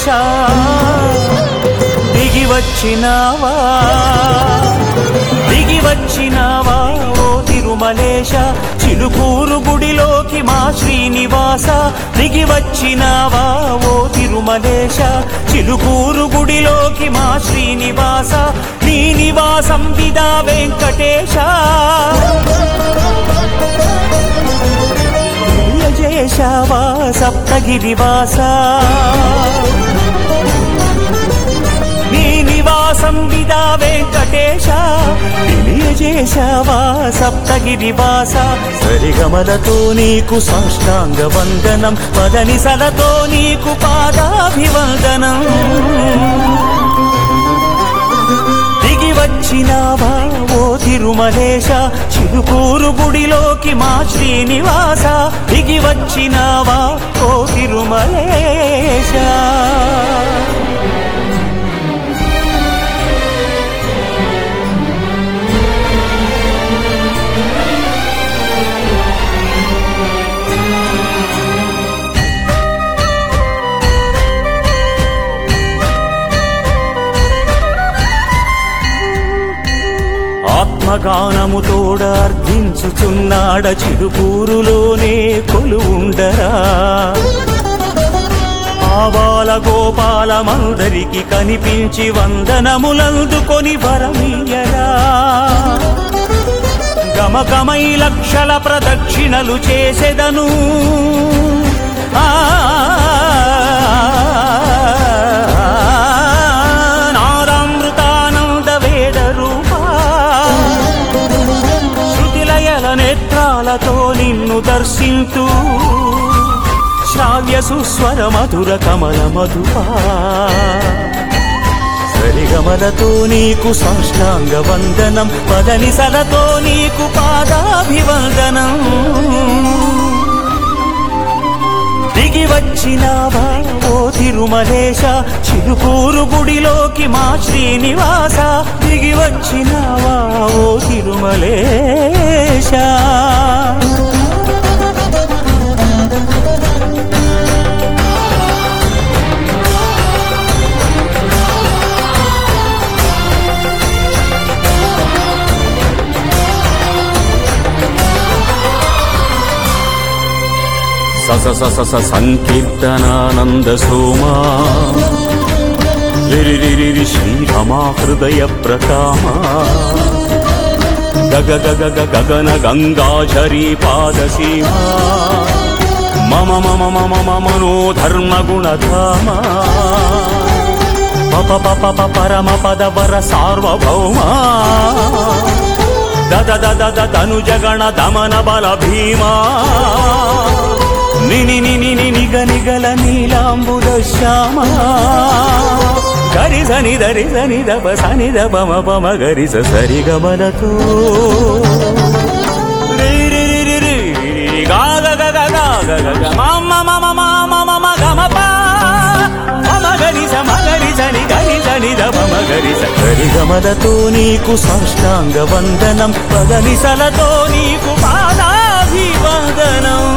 దిగి వచ్చినావా దిగి వచ్చినావా ఓ తిరుమలేశ చిలుకూరు గుడిలోకి మా శ్రీనివాస దిగి వచ్చినావా ఓ తిరుమలేశ చిలుకూరు గుడిలోకి మా శ్రీనివాస నీ నివాసం విదా వెంకటేశ జయశావా సప్తగిరివాస నీ నివాసం విదా వెంకటేశ తెలియజేశావా సప్తగిరివాస సరిగమలతో నీకు సాష్టాంగ వందనం పదనిసలతో నీకు పాదాభివందనం దిగి వచ్చినావా ఓ తిరుమలేశ చిలుకూరు గుడిలోకి మా శ్రీనివాస దిగి వచ్చినావా ఓ తిరుమలేశ ఆత్మగానముతోడ అర్థించుచున్నాడ చిరుపూరులోనే కొలువుండరా ఆవాల గోపాలమందరికి కనిపించి వందనములందుకొని వరమీయరా గమకమై లక్షల ప్రదక్షిణలు చేసెదను ఆ నారామృతానంద వేద రూపా శృతిలయల నేత్రాలతో నిన్ను దర్శింతూ శ్రావ్య సుస్వర మధుర కమల మధుపా సరిగమలతో నీకు సాష్టాంగ వందనం పదనిసలతో నీకు పాదాభివందనం దిగి వచ్చినావా ఓ తిరుమలేశ చిలుకూరు గుడిలోకి మా శ్రీనివాస దిగి వచ్చినావా ఓ తిరుమలేశ సస సస స సంకీర్తనానంద సోమా రిరిరిరి శ్రీరమా హృదయ ప్రకామా గగ గగ గ గగన గంగాచరీ పాదసీమా మమ మమ మమ మమ మనోధర్మ గుణధామా పప పప ప పరమ పద వర సార్వభౌమా దద దద ద తను జగణ దమన బల భీమా నిని నిని ని నిగ నిగల నీలాంబుద శ్యామ గరి సని దరి సని దప సని దప మ పమ గరి స సరి గమనతో రి రి రి రి రి రి గా గ గ గ గ గ గ గ మ మ మ మ మ మ మ మ గ మ ప మమ గరి స మ గరి సని గరి సని ద మమ గరి స గరి గమలతో నీకు సాష్టాంగ వందనం పదనిసలతో నీకు పాదాభివందనం